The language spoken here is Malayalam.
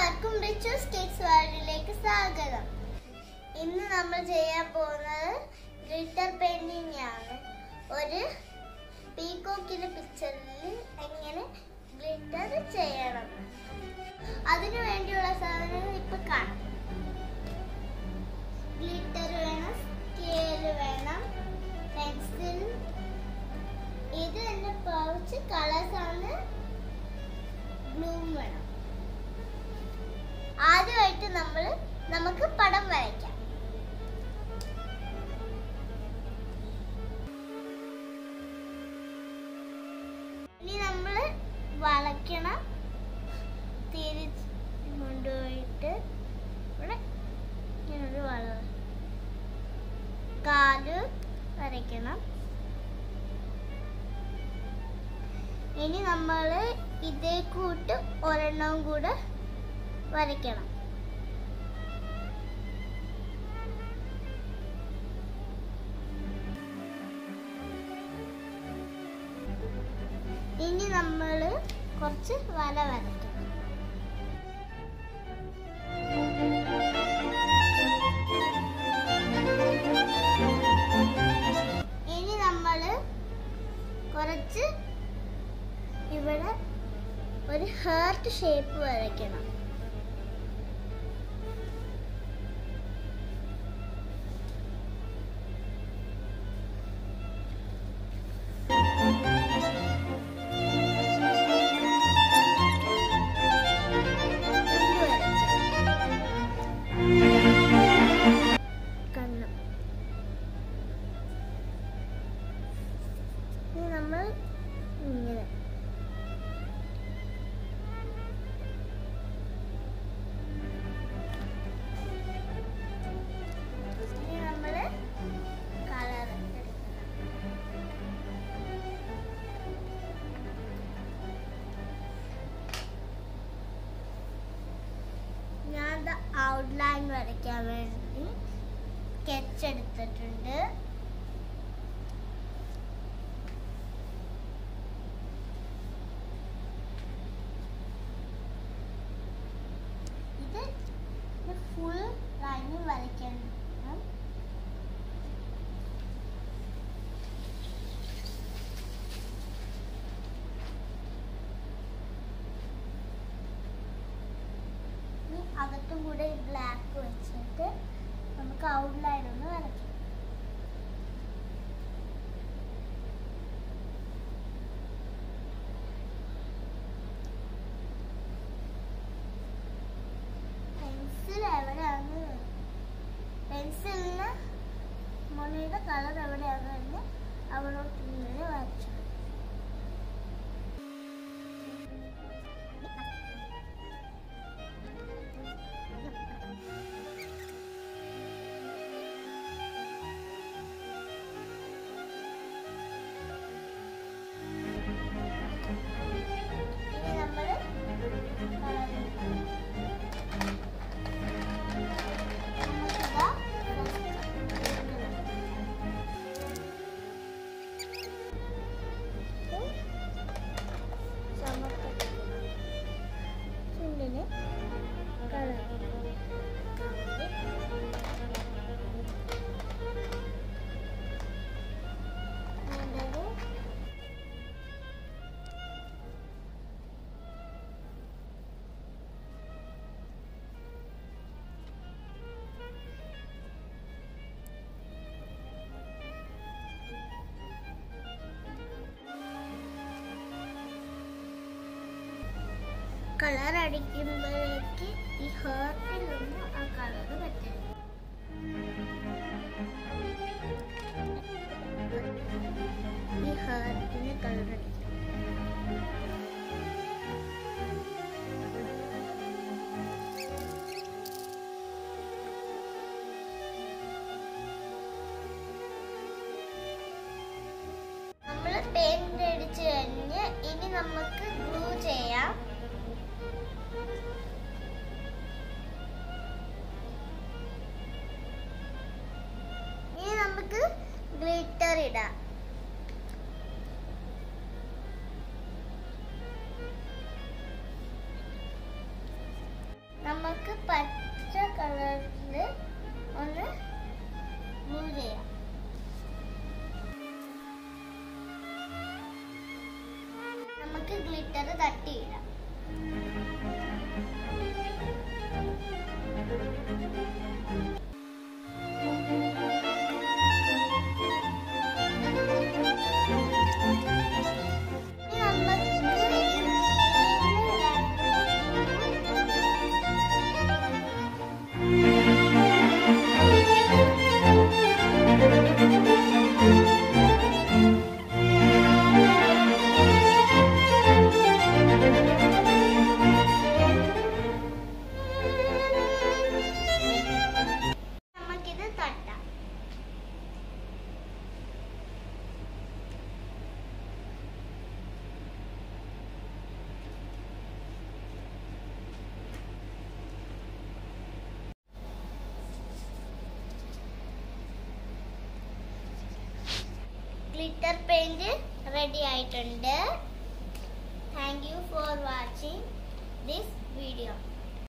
എല്ലാവർക്കും റിച്ചു സ്റ്റേറ്റ്സ് വേൾഡിലേക്ക് സ്വാഗതം ഇന്ന് നമ്മൾ ചെയ്യാൻ പോകുന്നത് ഗ്ലിറ്റർ പെയിന്റിംഗ് ആണ് ഒരു പീകോക്കിന്റെ പിക്ചറിൽ എങ്ങനെ ഗ്ലിറ്റർ ചെയ്യണം അതിനു വേണ്ടിയുള്ള സാധനങ്ങൾ ഇപ്പൊ കാണാം ഗ്ലിറ്റർ വേണം സ്കെയിൽ വേണം പെൻസിൽ ഇത് എന്റെ പൗച്ച് കളേഴ്സ് ആണ് ബ്ലൂം വേണം ആദ്യമായിട്ട് നമ്മൾ നമുക്ക് പടം വരയ്ക്കാം ഇനി നമ്മൾ വളയ്ക്കണം തിരിച്ച് കൊണ്ടുപോയിട്ട് ഇവിടെ ഇങ്ങനൊരു വളവ് കാല് വരയ്ക്കണം ഇനി നമ്മൾ ഇതേ കൂട്ട് ഒരെണ്ണവും കൂടെ വരയ്ക്കണം ഇനി നമ്മൾ കുറച്ച് വല വരയ്ക്കണം ഇനി നമ്മൾ കുറച്ച് ഇവിടെ ഒരു ഹാർട്ട് ഷേപ്പ് വരയ്ക്കണം കണ്ണ് ഇനി നമ്മൾ ഇങ്ങനെ ഇനി നമ്മള് കളർ എടുക്കണം ഞാൻ ഔട്ട്ലൈൻ വരയ്ക്കാൻ വേണ്ടി സ്കെച്ച് എടുത്തിട്ടുണ്ട് ഇത് ഫുൾ ലൈനിൽ വരയ്ക്കണം ഇനി അകത്തും കൂടെ ബ്ലാക്ക് വെച്ചിട്ട് നമുക്ക് ഔട്ട്ലൈൻ ഒന്ന് വരയ്ക്കാം പെൻസിൽ എവിടെയാണ് പെൻസിലിന് മുനയുടെ കളർ എവിടെയാണ് എന്ന് അവിടോട്ട് ഇങ്ങനെ വരച്ചു ഇനി നമ്മൾ ചുണ്ടിന് കളർ കളർ അടിക്കുമ്പോഴേക്ക് ഈ ഹേർട്ടിൽ നിന്ന് ആ കളർ പറ്റരുത് ഈ ഹേർട്ടിന് കളർ അടിക്കണം നമ്മൾ പെയിന്റ് അടിച്ചു കഴിഞ്ഞ് ഇനി നമുക്ക് ഗ്ലൂ ചെയ്യാം ഇനി നമുക്ക് ഗ്ലിറ്റർ ഇടാം നമുക്ക് പച്ച കളറിൽ ഒന്ന് ബ്ലൂ ചെയ്യാം നമുക്ക് ഗ്ലിറ്റർ തട്ടിയിടാം ഇനി നമുക്ക് നമുക്കിത് തട്ടാം ഗ്ലിറ്റർ പെയിന്റ് റെഡി ആയിട്ടുണ്ട്